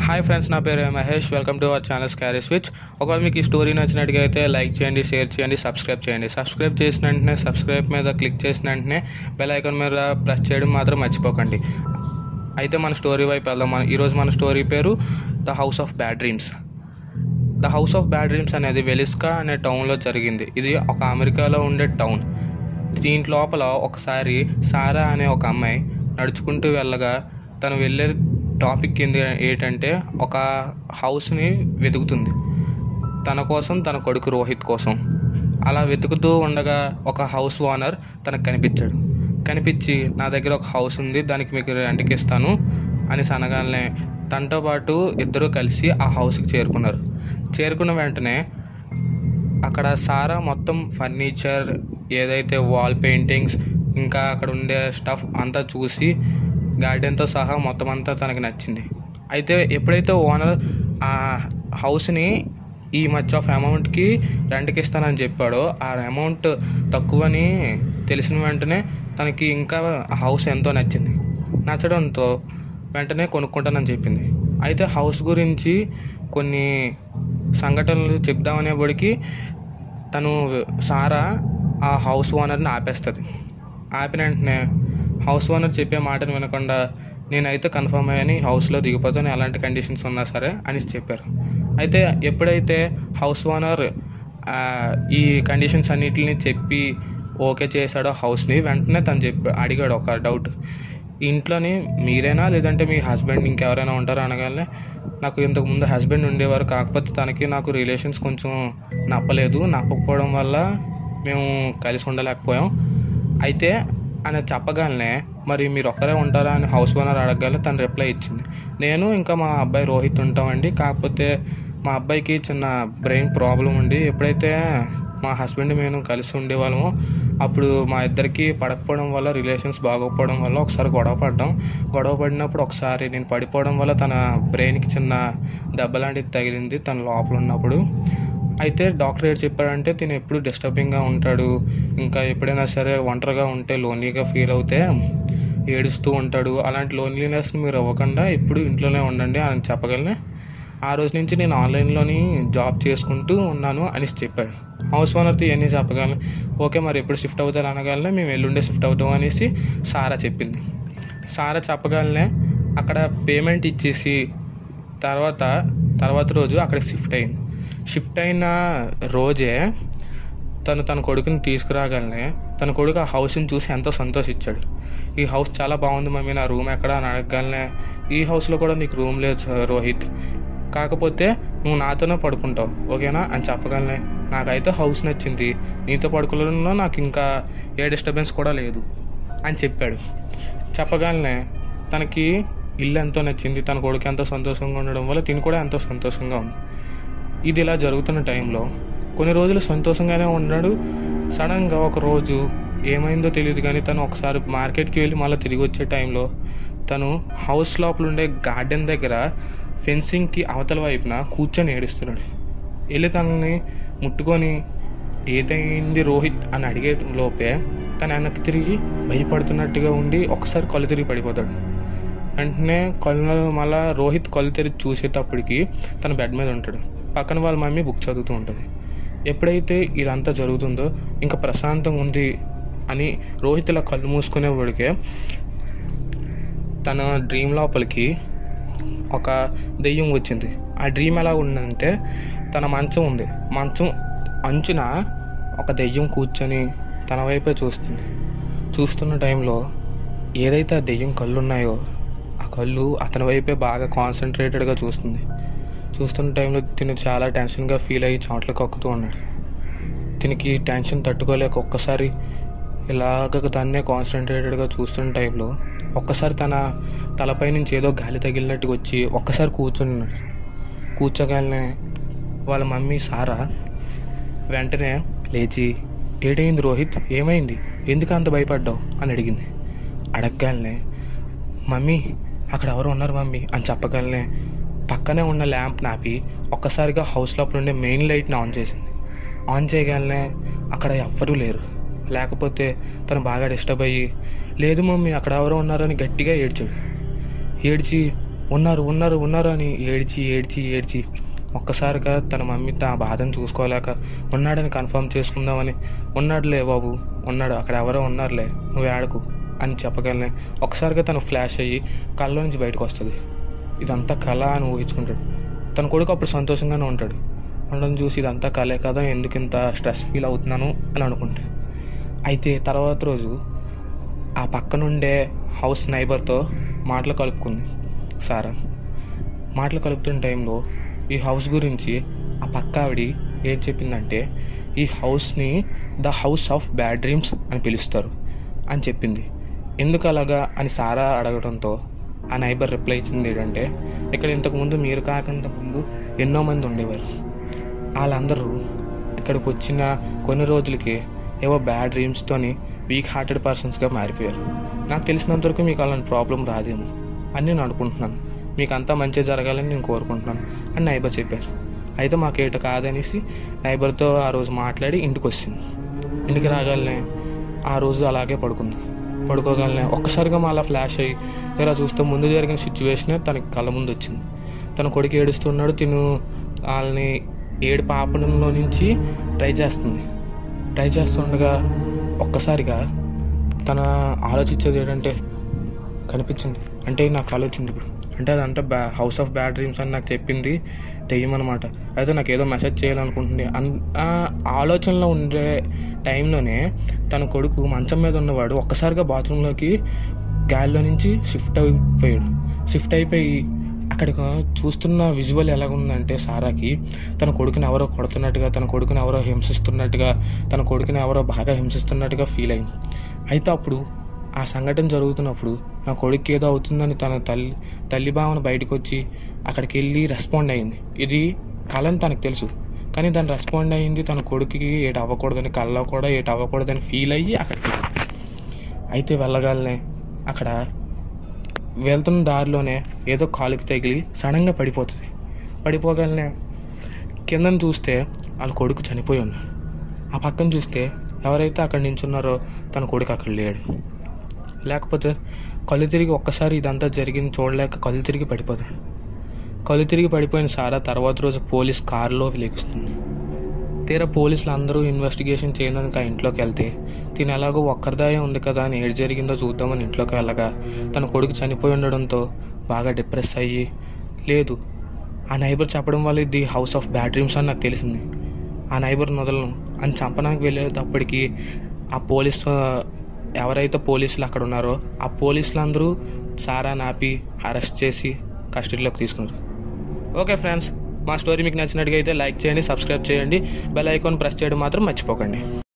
hi friends నా పేరు Mahesh welcome to our channel క్యారీ స్విచ్ ఒకవేళ మీకు ఈ స్టోరీ నచ్చినట్టుగా అయితే లైక్ చేయండి షేర్ చేయండి సబ్స్క్రైబ్ చేయండి సబ్స్క్రైబ్ చేసిన వెంటనే సబ్స్క్రైబ్ మీద క్లిక్ చేసిన వెంటనే బెల్ ఐకాన్ మీద ప్రెస్ చేయడం మాత్రం మర్చిపోకండి అయితే మన స్టోరీ వైపు వెళ్దాం మన ఈరోజు మన స్టోరీ పేరు the house of bad dreams the house of bad dreams అనేది వెలిస్కా అనే టౌన్లో జరిగింది ఇది ఒక అమెరికాలో ఉండే టౌన్ దీంట్ లోపల ఒకసారి సారా అనే ఒక అమ్మాయి నడుచుకుంటూ వెళ్ళగా తను వెళ్ళే టాపిక్ ఏంది ఏంటంటే ఒక హౌస్ని వెతుకుతుంది తన కోసం తన కొడుకు రోహిత్ కోసం అలా వెతుకుతూ ఉండగా ఒక హౌస్ ఓనర్ తనకు కనిపించాడు కనిపించి నా దగ్గర ఒక హౌస్ ఉంది దానికి మీకు రెంట్కి ఇస్తాను అని అనగానే తనతో పాటు ఇద్దరు కలిసి ఆ హౌస్కి చేరుకున్నారు చేరుకున్న వెంటనే అక్కడ సారా మొత్తం ఫర్నిచర్ ఏదైతే వాల్ పెయింటింగ్స్ ఇంకా అక్కడ ఉండే స్టఫ్ అంతా చూసి గార్డెన్తో సహా మొత్తం అంతా తనకి నచ్చింది అయితే ఎప్పుడైతే ఓనర్ ఆ హౌస్ని ఈ మచ్ ఆఫ్ అమౌంట్కి రెంట్కి ఇస్తానని చెప్పాడో ఆ అమౌంట్ తక్కువని తెలిసిన వెంటనే తనకి ఇంకా ఆ హౌస్ ఎంతో నచ్చింది నచ్చడంతో వెంటనే కొనుక్కుంటానని చెప్పింది అయితే హౌస్ గురించి కొన్ని సంఘటనలు చెప్దామనేప్పటికీ తను సారా ఆ హౌస్ ఓనర్ని ఆపేస్తుంది ఆపిన వెంటనే హౌస్ ఓనర్ చెప్పే మాటను వినకుండా నేనైతే కన్ఫర్మ్ అయ్యాని హౌస్లో దిగిపోతాను ఎలాంటి కండిషన్స్ ఉన్నా సరే అని చెప్పారు అయితే ఎప్పుడైతే హౌస్ ఓనర్ ఈ కండిషన్స్ అన్నిటిని చెప్పి ఓకే చేశాడో హౌస్ని వెంటనే తను చెప్పి అడిగాడు ఒక డౌట్ ఇంట్లోని మీరేనా లేదంటే మీ హస్బెండ్ ఇంకెవరైనా ఉంటారా అనగానే నాకు ఇంతకు ముందు హస్బెండ్ ఉండేవారు కాకపోతే తనకి నాకు రిలేషన్స్ కొంచెం నప్పలేదు నప్పకపోవడం వల్ల మేము కలిసి ఉండలేకపోయాం అయితే అని చెప్పగానే మరి మీరు ఒక్కరే ఉంటారా అని హౌస్ ఓనర్ అడగగానే తను రిప్లై ఇచ్చింది నేను ఇంకా మా అబ్బాయి రోహిత్ ఉంటామండి కాకపోతే మా అబ్బాయికి చిన్న బ్రెయిన్ ప్రాబ్లం ఉండి ఎప్పుడైతే మా హస్బెండ్ మేము కలిసి ఉండేవాళ్ళము అప్పుడు మా ఇద్దరికి పడకపోవడం వల్ల రిలేషన్స్ బాగోకపోవడం వల్ల ఒకసారి గొడవ పడ్డాం గొడవ పడినప్పుడు ఒకసారి నేను పడిపోవడం వల్ల తన బ్రెయిన్కి చిన్న దెబ్బ లాంటిది తగిలింది తన లోపల ఉన్నప్పుడు అయితే డాక్టర్ ఏడు చెప్పాడంటే తిను ఎప్పుడు డిస్టర్బింగ్గా ఉంటాడు ఇంకా ఎప్పుడైనా సరే ఒంటరిగా ఉంటే లోన్లీగా ఫీల్ అవుతే ఏడుస్తూ ఉంటాడు అలాంటి లోన్లీనెస్ని మీరు అవ్వకుండా ఎప్పుడు ఇంట్లోనే ఉండండి అని చెప్పగలనే ఆ రోజు నుంచి నేను ఆన్లైన్లోని జాబ్ చేసుకుంటూ ఉన్నాను అని చెప్పాడు హౌస్ ఓనర్తో ఇవన్నీ చెప్పగలను ఓకే మరి ఎప్పుడు షిఫ్ట్ అవుతారు అనగానే మేము ఎల్లుండే షిఫ్ట్ అవుతాం అనేసి సారా చెప్పింది సారా చెప్పగలనే అక్కడ పేమెంట్ ఇచ్చేసి తర్వాత తర్వాత రోజు అక్కడ షిఫ్ట్ అయింది షిఫ్ట్ అయిన రోజే తను తన కొడుకుని తీసుకురాగలనే తన కొడుకు ఆ హౌస్ని చూసి ఎంతో సంతోషించాడు ఈ హౌస్ చాలా బాగుంది మమ్మీ నా రూమ్ ఎక్కడ అని అడగగలనే ఈ హౌస్లో కూడా నీకు రూమ్ లేదు సార్ రోహిత్ కాకపోతే నువ్వు నాతోనే పడుకుంటావు ఓకేనా అని చెప్పగలనే నాకైతే హౌస్ నచ్చింది నీతో పడుకోవడంలో నాకు ఇంకా ఏ డిస్టర్బెన్స్ కూడా లేదు అని చెప్పాడు చెప్పగలనే తనకి ఇల్లు ఎంతో నచ్చింది తన కొడుకు ఎంతో సంతోషంగా ఉండడం వల్ల తిని కూడా ఎంతో సంతోషంగా ఉంది ఇది ఇలా జరుగుతున్న టైంలో కొన్ని రోజులు సంతోషంగానే ఉన్నాడు సడన్గా ఒక రోజు ఏమైందో తెలియదు కానీ తను ఒకసారి మార్కెట్కి వెళ్ళి మళ్ళీ తిరిగి వచ్చే టైంలో తను హౌస్ లోపల ఉండే గార్డెన్ దగ్గర ఫెన్సింగ్కి అవతల వైపున కూర్చొని ఏడుస్తున్నాడు వెళ్ళి తనని ముట్టుకొని ఏదైంది రోహిత్ అని అడిగే లోపే తన వెనక్కి తిరిగి భయపడుతున్నట్టుగా ఉండి ఒకసారి కళ్ళు తిరిగి పడిపోతాడు వెంటనే కళ్ళు మళ్ళా రోహిత్ కళ్ళు తెరిచి చూసేటప్పటికి తన బెడ్ మీద ఉంటాడు పక్కన వాళ్ళ మమ్మీ బుక్ చదువుతూ ఉంటుంది ఎప్పుడైతే ఇదంతా జరుగుతుందో ఇంకా ప్రశాంతంగా ఉంది అని రోహిత్ ఇలా కళ్ళు మూసుకునేవాడికే తన డ్రీమ్ లోపలికి ఒక దెయ్యం వచ్చింది ఆ డ్రీమ్ ఎలా ఉందంటే తన మంచం ఉంది మంచం అంచున ఒక దెయ్యం కూర్చొని తన వైపే చూస్తుంది చూస్తున్న టైంలో ఏదైతే ఆ దెయ్యం కళ్ళు ఉన్నాయో ఆ కళ్ళు అతని వైపే బాగా కాన్సన్ట్రేటెడ్గా చూస్తుంది చూస్తున్న టైంలో తిను చాలా టెన్షన్గా ఫీల్ అయ్యి చోట్ల కక్కుతూ ఉన్నాడు తినికి టెన్షన్ తట్టుకోలేక ఒక్కసారి ఇలాగ తన్నే కాన్సన్ట్రేటెడ్గా చూస్తున్న టైంలో ఒక్కసారి తన తలపై నుంచి ఏదో గాలి తగిలినట్టుగా వచ్చి ఒక్కసారి కూర్చొని ఉన్నాడు కూర్చోగానే వాళ్ళ మమ్మీ సారా వెంటనే లేచి ఏడైంది రోహిత్ ఏమైంది ఎందుకు అంత భయపడ్డావు అని అడిగింది అడగగానే మమ్మీ అక్కడ ఎవరు ఉన్నారు మమ్మీ అని చెప్పగలనే పక్కనే ఉన్న ల్యాంప్ నాపి ఒక్కసారిగా హౌస్ లోపల ఉండే మెయిన్ లైట్ని ఆన్ చేసింది ఆన్ చేయగానే అక్కడ ఎవ్వరూ లేరు లేకపోతే తను బాగా డిస్టర్బ్ అయ్యి లేదు మమ్మీ అక్కడ ఎవరో ఉన్నారని గట్టిగా ఏడ్చాడు ఏడ్చి ఉన్నారు ఉన్నారు ఉన్నారు అని ఏడ్చి ఏడ్చి ఏడ్చి ఒక్కసారిగా తన మమ్మీ ఆ బాధను చూసుకోలేక ఉన్నాడని కన్ఫర్మ్ చేసుకుందామని ఉన్నాడులే బాబు ఉన్నాడు అక్కడ ఎవరో ఉన్నారులే నువ్వు ఏడకు అని చెప్పగలనే ఒక్కసారిగా తను ఫ్లాష్ అయ్యి కళ్ళ నుంచి బయటకు వస్తుంది ఇదంతా కళ అని ఊహించుకుంటాడు తన కొడుకు అప్పుడు సంతోషంగానే ఉంటాడు ఉండడం చూసి ఇదంతా కలే కదా ఎందుకు ఇంత స్ట్రెస్ ఫీల్ అవుతున్నాను అని అనుకుంటే అయితే తర్వాత రోజు ఆ పక్కనుండే హౌస్ నైబర్తో మాటలు కలుపుకుంది సారా మాటలు కలుపుతున్న టైంలో ఈ హౌస్ గురించి ఆ పక్క ఆవిడ ఏం చెప్పిందంటే ఈ హౌస్ని the house of bad dreams అని పిలుస్తారు అని చెప్పింది ఎందుకు అలాగా అని సారా అడగడంతో ఆ నైబర్ రిప్లై ఇచ్చింది ఏంటంటే ఇక్కడ ఇంతకుముందు మీరు కాకుండా ముందు ఎన్నో మంది ఉండేవారు వాళ్ళందరూ ఇక్కడికి వచ్చిన కొన్ని రోజులకి ఏవో బ్యాడ్ డ్రీమ్స్తోని వీక్ హార్టెడ్ పర్సన్స్గా మారిపోయారు నాకు తెలిసినంత వరకు మీకు అలాంటి ప్రాబ్లం రాదేమో అని నేను అనుకుంటున్నాను మీకు అంతా మంచి జరగాలని నేను కోరుకుంటున్నాను అని నైబర్ చెప్పారు అయితే మాకు ఏట కాదనేసి నైబర్తో ఆ రోజు మాట్లాడి ఇంటికి వచ్చింది ఇంటికి రాగానే ఆ రోజు అలాగే పడుకుంది పడుకోగానే ఒక్కసారిగా మళ్ళీ ఫ్లాష్ అయ్యి ఇలా చూస్తే ముందు జరిగిన సిచ్యువేషనే తనకి కళ్ళ ముందు వచ్చింది తన కొడుకు ఏడుస్తున్నాడు తిను వాళ్ళని ఏడు పాపడంలో నుంచి ట్రై చేస్తుంది ట్రై చేస్తుండగా ఒక్కసారిగా తన ఆలోచించేది ఏంటంటే కనిపించింది అంటే నాకు ఆలోచింది ఇప్పుడు అంటే అదంతా బ్యా హౌస్ ఆఫ్ బ్యాడ్ డ్రీమ్స్ అని నాకు చెప్పింది దెయ్యం అనమాట అయితే నాకు ఏదో మెసేజ్ చేయాలనుకుంటుంది అన్ ఆ ఆలోచనలో ఉండే టైంలోనే తన కొడుకు మంచం మీద ఉన్నవాడు ఒక్కసారిగా బాత్రూంలోకి గాలిలో నుంచి షిఫ్ట్ అయిపోయాడు షిఫ్ట్ అయిపోయి అక్కడ చూస్తున్న విజువల్ ఎలా ఉందంటే సారాకి తన కొడుకుని ఎవరో కొడుతున్నట్టుగా తన కొడుకుని ఎవరో హింసిస్తున్నట్టుగా తన కొడుకుని ఎవరో బాగా హింసిస్తున్నట్టుగా ఫీల్ అయింది అయితే అప్పుడు ఆ సంఘటన జరుగుతున్నప్పుడు నా కొడుకు ఏదో అవుతుందని తన తల్లి తల్లి భావన బయటకు వచ్చి అక్కడికి వెళ్ళి రెస్పాండ్ అయింది ఇది కళని తనకు తెలుసు కానీ దాన్ని రెస్పాండ్ అయింది తన కొడుకుకి ఏటి అవ్వకూడదని కళ్ళ కూడా ఏటి అవ్వకూడదని ఫీల్ అయ్యి అక్కడికి అయితే వెళ్ళగానే అక్కడ వెళ్తున్న దారిలోనే ఏదో కాలుకి తగిలి సడన్గా పడిపోతుంది పడిపోగానే కిందను చూస్తే వాళ్ళ కొడుకు చనిపోయి ఉన్నాడు ఆ పక్కన చూస్తే ఎవరైతే అక్కడ నించున్నారో తన కొడుకు అక్కడ లేడు లేకపోతే కళ్ళు తిరిగి ఒక్కసారి ఇదంతా జరిగింది చూడలేక కళ్ళు తిరిగి పడిపోతాడు కళ్ళు తిరిగి పడిపోయిన సారా తర్వాత రోజు పోలీస్ కారులో లెగుస్తుంది తీరా పోలీసులు అందరూ ఇన్వెస్టిగేషన్ చేయడానికి ఆ ఇంట్లోకి వెళ్తే తిని ఎలాగో ఒక్కరిదాయే ఉంది కదా అని ఏడు జరిగిందో చూద్దామని ఇంట్లోకి వెళ్ళగా తన కొడుకు చనిపోయి ఉండడంతో బాగా డిప్రెస్ అయ్యి లేదు ఆ నైబర్ చెప్పడం వల్ల ఇది హౌస్ ఆఫ్ బ్యాడ్ డ్రీమ్స్ అని నాకు తెలిసింది ఆ నైబర్ మొదలను అని చంపడానికి వెళ్ళేటప్పటికి ఆ పోలీస్ ఎవరైతే పోలీసులు అక్కడ ఉన్నారో ఆ పోలీసులు అందరూ సారా నాపి అరెస్ట్ చేసి కస్టడీలోకి తీసుకున్నారు ఓకే ఫ్రెండ్స్ మా స్టోరీ మీకు నచ్చినట్టుగా అయితే లైక్ చేయండి సబ్స్క్రైబ్ చేయండి బెల్ ఐకాన్ ప్రెస్ చేయడం మాత్రం మర్చిపోకండి